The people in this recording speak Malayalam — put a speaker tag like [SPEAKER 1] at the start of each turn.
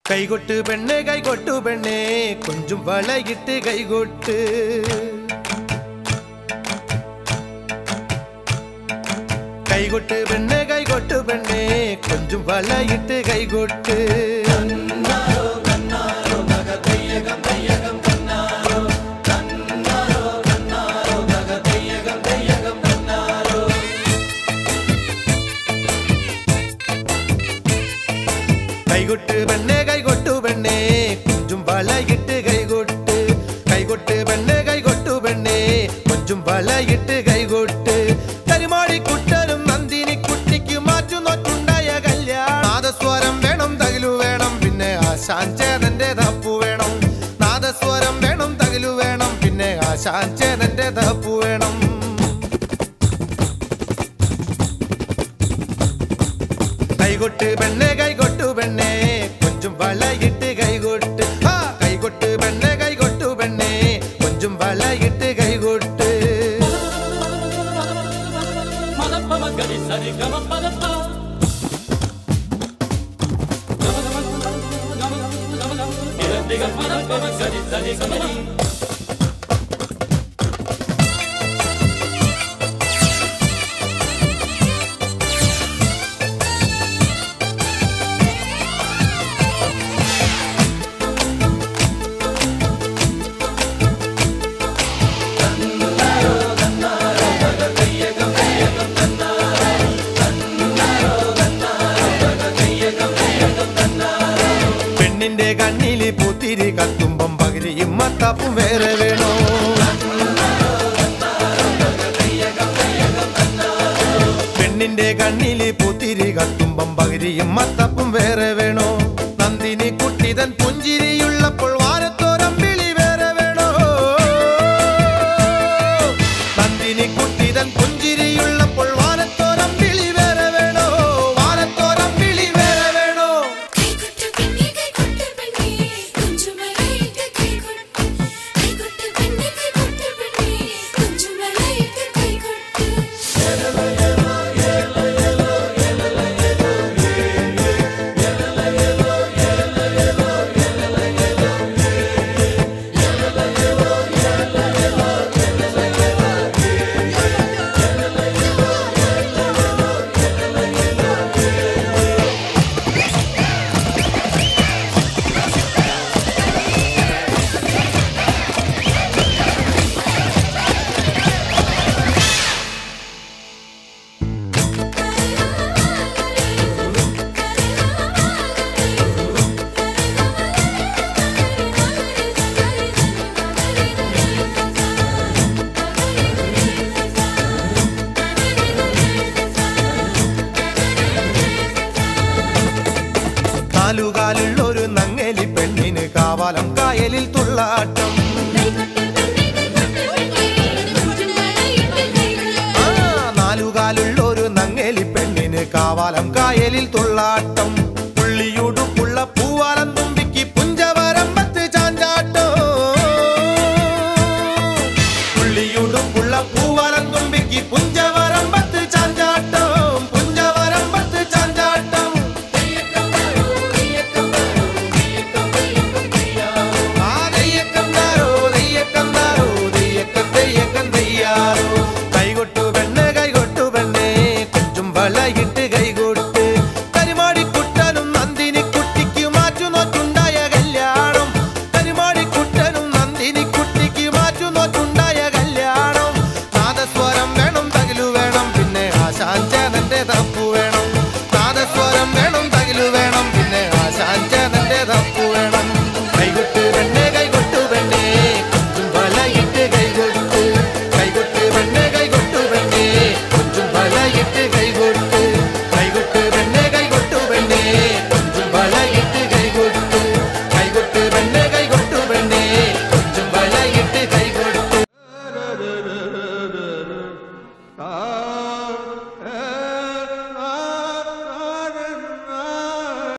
[SPEAKER 1] കൈകൊട്ട് പെണ്ണെ കൈകൊട്ടു പെണ്ണെ കൊഞ്ചും വളയിട്ട് കൈകൊട്ട് കൈകൊട്ട് പെണ്ണെ കൈകൊട്ടു പെണ്ണെ കൊഞ്ചും വളയിട്ട് കൈകൊട്ട് കൈകൊട്ട് പെണ്ണെ കൈകൊട്ടു പെണ്ണെ കൊഞ്ചും വളയിട്ട് കൈകൊട്ട് കൈകൊട്ട് പെണ്ണെ കൈകൊട്ടു പെണ്ണെ കൊഞ്ചും വളയിട്ട് കൈകൊട്ട് കരിമാടി കുട്ടനും നന്ദിനി കുട്ടിക്ക് മാറ്റു നോറ്റുണ്ടായ കല്യാണം നാദസ്വരം വേണം തകിലു വേണം പിന്നെ ആശാൻ ചേതന്റെ തപ്പു വേണം നാദസ്വരം വേണം തകിലു വേണം പിന്നെ ആശാൻ ചേതന്റെ തപ്പു വേണം കൈകൊട്ട് പെണ്ണെ കൈകൊട്ടു പെണ്ണെ കൊഞ്ചും വളയിട്ട് കൈകൊട്ട് ആ കൈകൊട്ട് പെണ്ണെ കൈകൊട്ടു പെണ്ണെ കൊഞ്ചും വളയിട്ട് കൈകൊട്ട്
[SPEAKER 2] మదపమగరి సరి గమ పదప దిగ మదపమగరి సరి గమని
[SPEAKER 1] പെണ്ണിന്റെ കണ്ണില് പൂത്തിരി കത്തുമ്പം പകിരിയും മത്താപ്പും വേറെ വേണോ പെണ്ണിന്റെ കണ്ണില് പൂത്തിരി കത്തുമ്പം പകിരിയും മത്തപ്പും വേറെ വേണോ നന്ദിനി കുട്ടിതൻ പുഞ്ചിരിയുള്ളപ്പോൾ വാരത്തോരമ്പിളി വേറെ വേണോ നന്ദിനി കുട്ടിതൻ പുഞ്ചിരിയുള്ളപ്പോൾ വാരത്തോരമ്പിളി വേറെ വേണോ വാരത്തോരമ്പിളി വേറെ വേണോ
[SPEAKER 3] കൈകൊട്ട് പെണ്ണേ കൈകൊട്ട് പെണ്ണേ കുഞ്ചുമലയിട്ട് കൈകൊട്ട് കൈകൊട്ട് പെണ്ണേ കൈകൊട്ട് പെണ്ണേ കുഞ്ചുമലയിട്ട് കൈകൊട്ട്
[SPEAKER 1] നാലുകാലുള്ള ഒരു നങ്ങലി പെണ്ണിന് കാവാലം കായലിൽ തുള്ളാട്ടം ആ നാലുകാലുള്ള ഒരു നങ്ങലി പെണ്ണിന് കാവാലം കായലിൽ തുള്ളാട്ടം പുള്ളിയുടുപ്പുള്ള പൂവാലം തുമ്പിക്ക് പുഞ്ചവരമ്പത്ത് ചാഞ്ചാട്ടോ പുള്ളിയുടുപ്പുള്ള പൂവാലം തുമ്പിക്ക് പുഞ്ചവരമ്പത്ത് ചാഞ്ചാട്ടം പുഞ്ചവരമ്പത്ത് ചാഞ്ചാട്ടം ആ ദയ്യക്കം താരോ, ദയ്യക്കം താരോ, ദയ്യക്കം ദയ്യക്കം ദയ്യാരോ. കൈകൊട്ടു പെണ്ണ് കൈകൊട്ടു പെണ്ണേ കൊഞ്ചും വളയിട്ട് കൈകൊട്ട് കരിമാടിക്കുട്ടനും നന്ദിനി കുട്ടിക്ക് മാറ്റു നോറ്റുണ്ടായ കല്യാണം കരിമാടിക്കുട്ടനും നന്ദിനി കുട്ടിക്ക് മാറ്റു നോറ്റുണ്ടായ കല്യാണം നാദസ്വരം വേണം തകിലു വേണം പിന്നെ ആശാൻ ചേതന്റെ തപ്പു വേണം